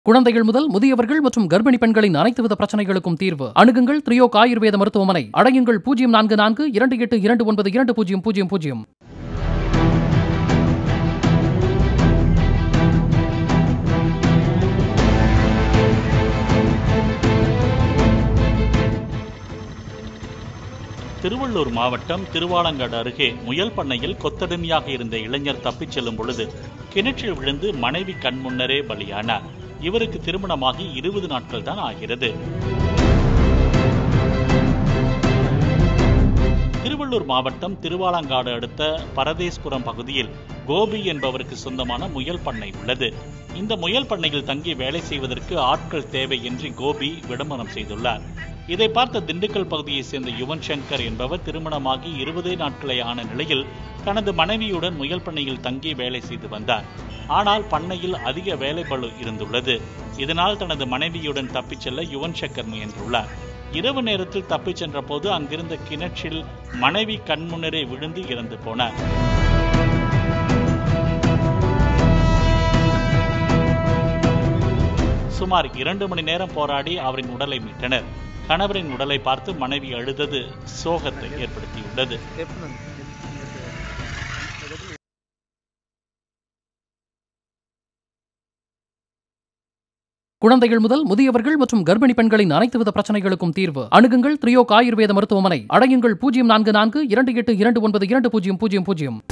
குழந்தைகள் முதல் முதியவர்கள் மற்றும் கர்ப்பிணி பெண்களின் அனைத்து வித பிரச்சனைகளுக்கும் தீர்வு அணுகுங்கள் த்ரியோக் ஆயுர்வேத மருத்துவமனை அடையுங்கள் பூஜ்ஜியம் நான்கு நான்கு இரண்டு எட்டு இரண்டு ஒன்பது இரண்டு பூஜ்ஜியம் பூஜ்ஜியம் பூஜ்ஜியம் திருவள்ளூர் மாவட்டம் திருவாலங்காடு அருகே முயல் பண்ணையில் கொத்தடிமையாக இருந்த இளைஞர் தப்பிச் செல்லும் பொழுது கிணற்றில் விழுந்து மனைவி கண் முன்னரே பலியானார் இவருக்கு திருமணமாகி இருபது நாட்கள் தான் ஆகிறது திருவள்ளூர் மாவட்டம் திருவாலங்காடு அடுத்த பரதேஸ்புரம் பகுதியில் கோபி என்பவருக்கு சொந்தமான முயல் பண்ணை உள்ளது இந்த முயல் பண்ணையில் தங்கி வேலை செய்வதற்கு ஆட்கள் தேவை என்று கோபி விளம்பரம் செய்துள்ளார் இதை பார்த்த திண்டுக்கல் பகுதியைச் சேர்ந்த யுவன் சங்கர் என்பவர் திருமணமாகி இருபதே நாட்களே ஆன நிலையில் தனது மனைவியுடன் முயல் பண்ணையில் தங்கி வேலை செய்து வந்தார் ஆனால் பண்ணையில் அதிக வேலை பளு இருந்துள்ளது இதனால் தனது மனைவியுடன் தப்பிச் செல்ல யுவன் சங்கர் முயன்றுள்ளார் இரவு நேரத்தில் தப்பிச் சென்ற போது அங்கிருந்த கிணற்றில் மனைவி கண்முன்னரே விழுந்து இறந்து போனார் சுமார் இரண்டு மணி நேரம் போராடி அவரின் உடலை மீட்டனர் கணவரின் உடலை பார்த்து மனைவி அழுதது சோகத்தை ஏற்படுத்தியுள்ளது குழந்தைகள் முதல் முதியவர்கள் மற்றும் கர்ப்பிணி பெண்களின் அனைத்து வித பிரச்சனைகளுக்கும் தீர்வு அணுகுங்கள் த்ரியோக் ஆயுர்வேத மருத்துவமனை அடையுங்கள் பூஜ்ஜியம் நான்கு நான்கு இரண்டு எட்டு இரண்டு ஒன்பது இரண்டு பூஜ்ஜியம் பூஜ்ஜியம் பூஜ்ஜியம்